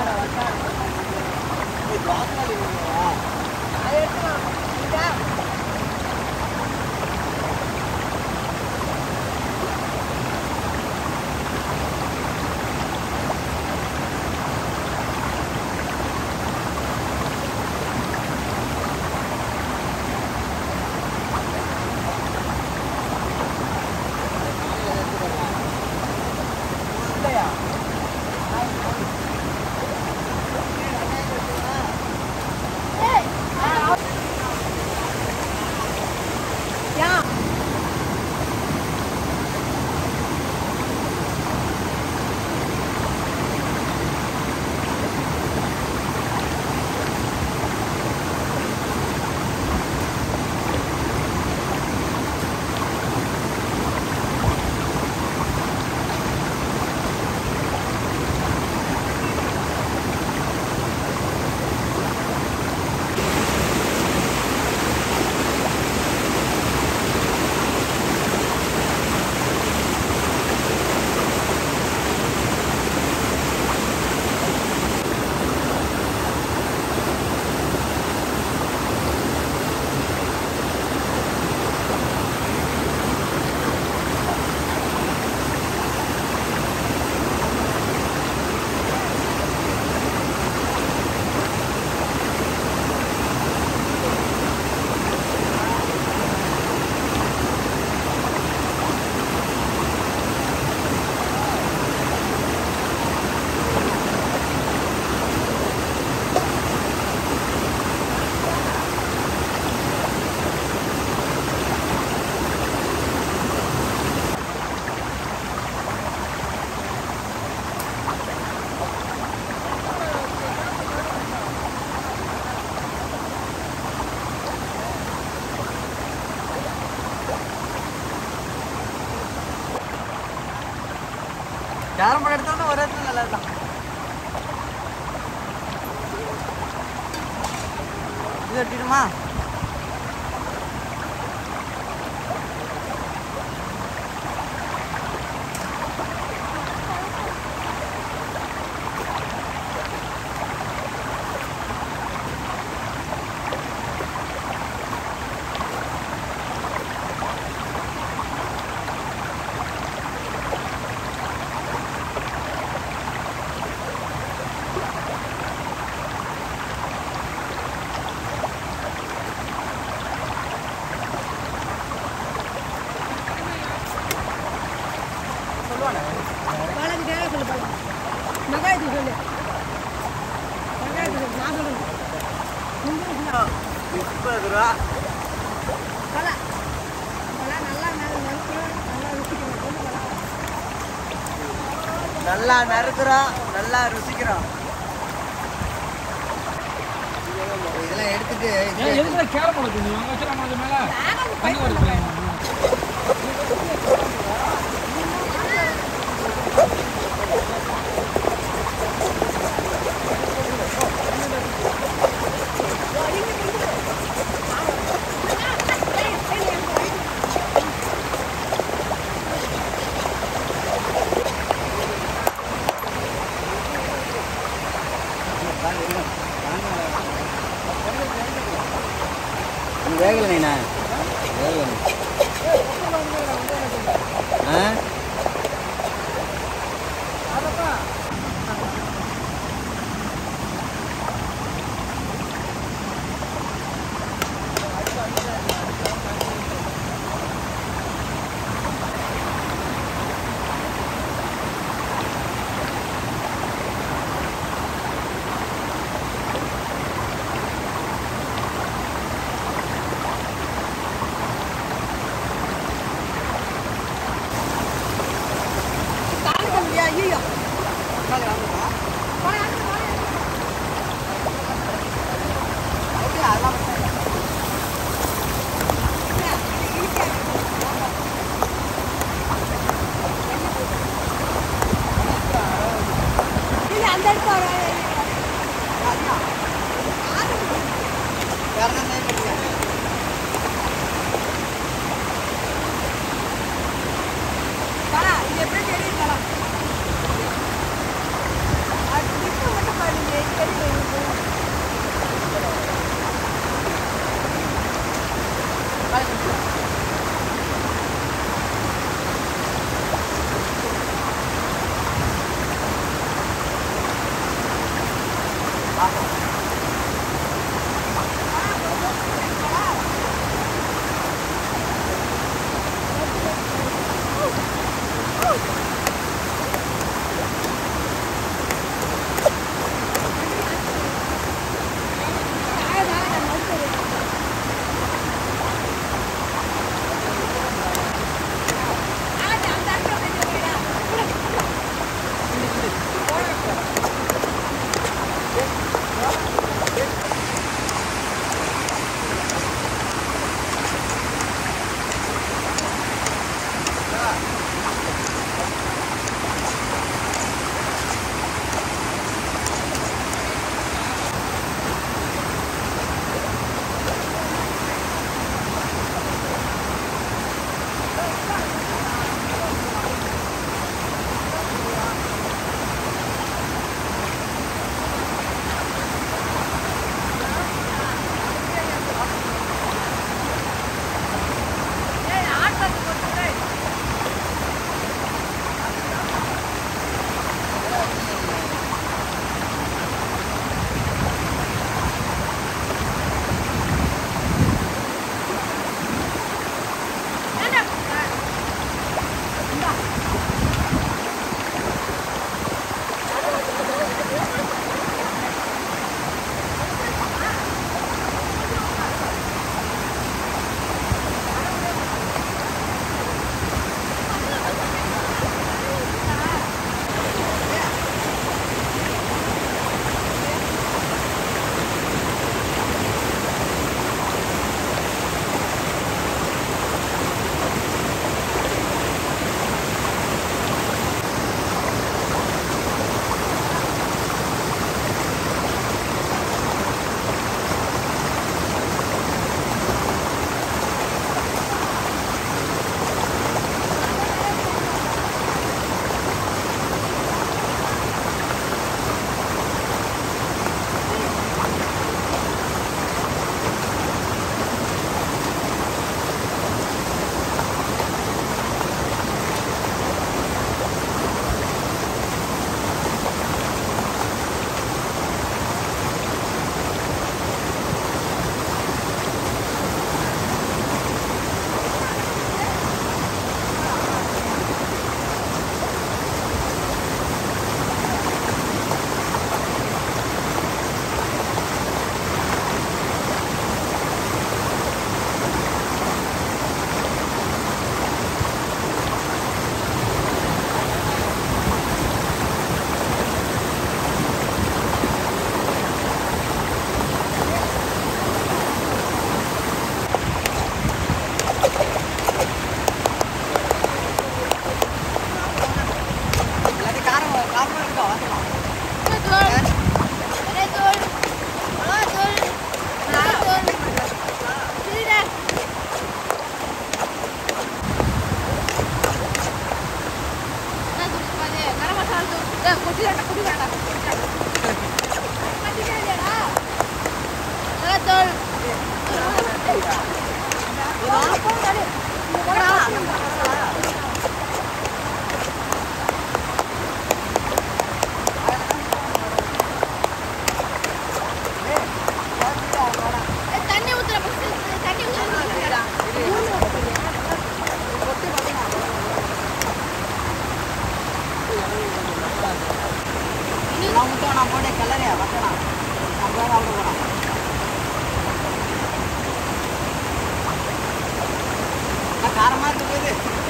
Carrom board எடுத்தோம்னா ஒரு இடத்துல நல்லா தான் இது வெட்டிடுமா பாலாஜிக்காக சொல்லு பாலா வெங்காயத்துக்கு சொல்லு வெங்காயத்துக்கு சொல்லு நான் சொல்லணும் முப்பது ரூபா பலா பலா நல்லா நறு நறுக்கணும் நல்லா ருசிக்கணும் சொல்லு பலா நல்லா நறுக்குறோம் நல்லா ருசிக்கிறோம் இதெல்லாம் எடுத்துட்டு ஏன் எதுக்குடா கேரம் போட சொன்னீங்க அங்க வச்சிடலாமா அது மேல தண்ணி வருது வேகலை நீண்ணா வேகலை ஆ ஐயோ அந்த இடத்துல பரா இது எப்படி தெரியும் பரா அது இப்போ மட்டும் பாரு எல்லாம் மட்டும் நான் போட்டே கலரியா வசனா நம்ம அவ்வளோ போகலாம் காரமாக இருக்குது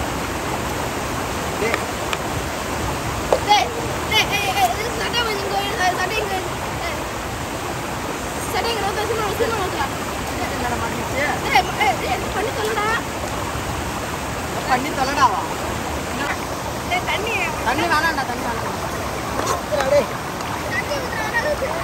டேய் டேய், டேய், ஏய், ஏய், இது சட்டை கொஞ்சம் இங்க வை, அது சட்டை இங்க வை. ஏய், சட்டை இங்க வை, சும்மா வை, சும்மா வைக்கிறா. என்னடா மாட்டிச்சு டேய், ஏய், ஏய், பண்ணி சொல்லுடா. பண்ணி தொலைடாவா டேய், தண்ணி தண்ணி வேணாம்டா தண்ணி வேணாம் டேய் தண்ணி ஊத்துறானா?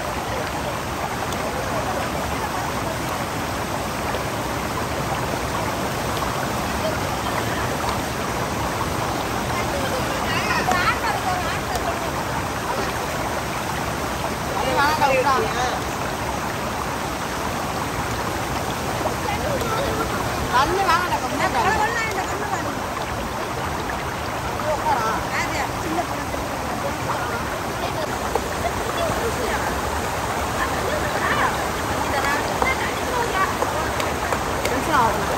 தண்ணி வேணாம்டா விட்றா தண்ணி வேணாம்டா கம்மியா ஒண்ணா இந்த கண்ணு வாங்க. உட்காரா ஆதியா, சின்ன பொண்ணு. டென்ஷன் ஆகுது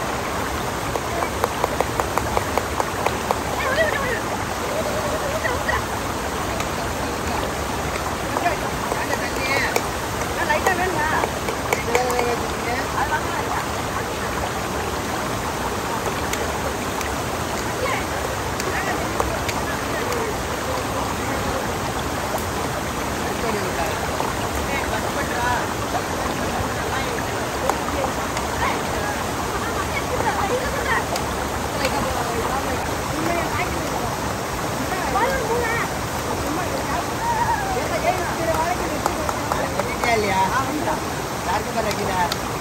லைட்டா வேணுமா இல்லையா யாருக்கு பேர் வைக்கிறா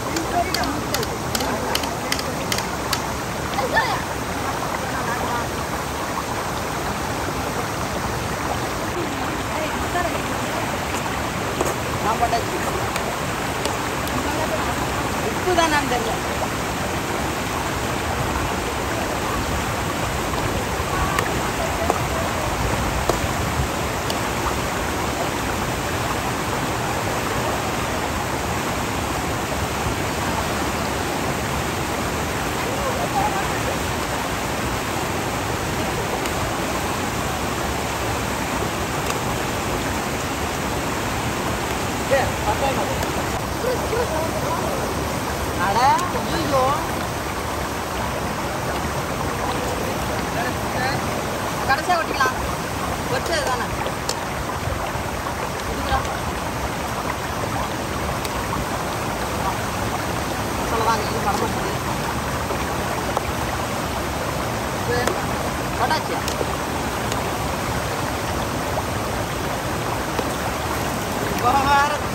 நான் போட்டாச்சு உப்பு தானான்னு தெரியல ஏய், பத்தாயிரம் அட ஐயோ கடைசியாக ஒட்டிக்கலாம் வச்சது தானே சொல்லலாம் இது பட மாட்டேங்குது போட்டாச்சு வேற